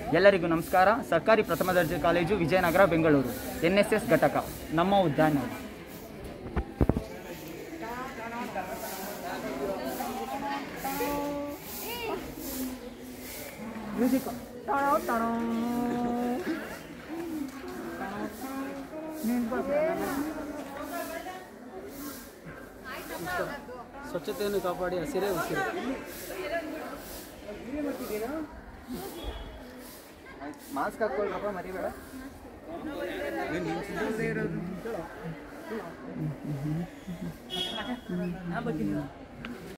ಎಲ್ಲರಿಗೂ ನಮಸ್ಕಾರ ಸರ್ಕಾರಿ ಪ್ರಥಮ ದರ್ಜೆ college Vijayanagara Bengaluru N S S ಘಟಕ ನಮ್ಮ ಉದ್ಯಾನ ಮ್ಯೂಸಿಕ್ ಸ್ವಚ್ಛತೆಯನ್ನು ಕಾಪಾಡಿ ಹಸಿರೇ ಉಸಿರು ಮಾಸ್ಕ್ ಹಾಕ್ಕೊಳ್ರಪ್ಪ ಮರಿಬೇಡ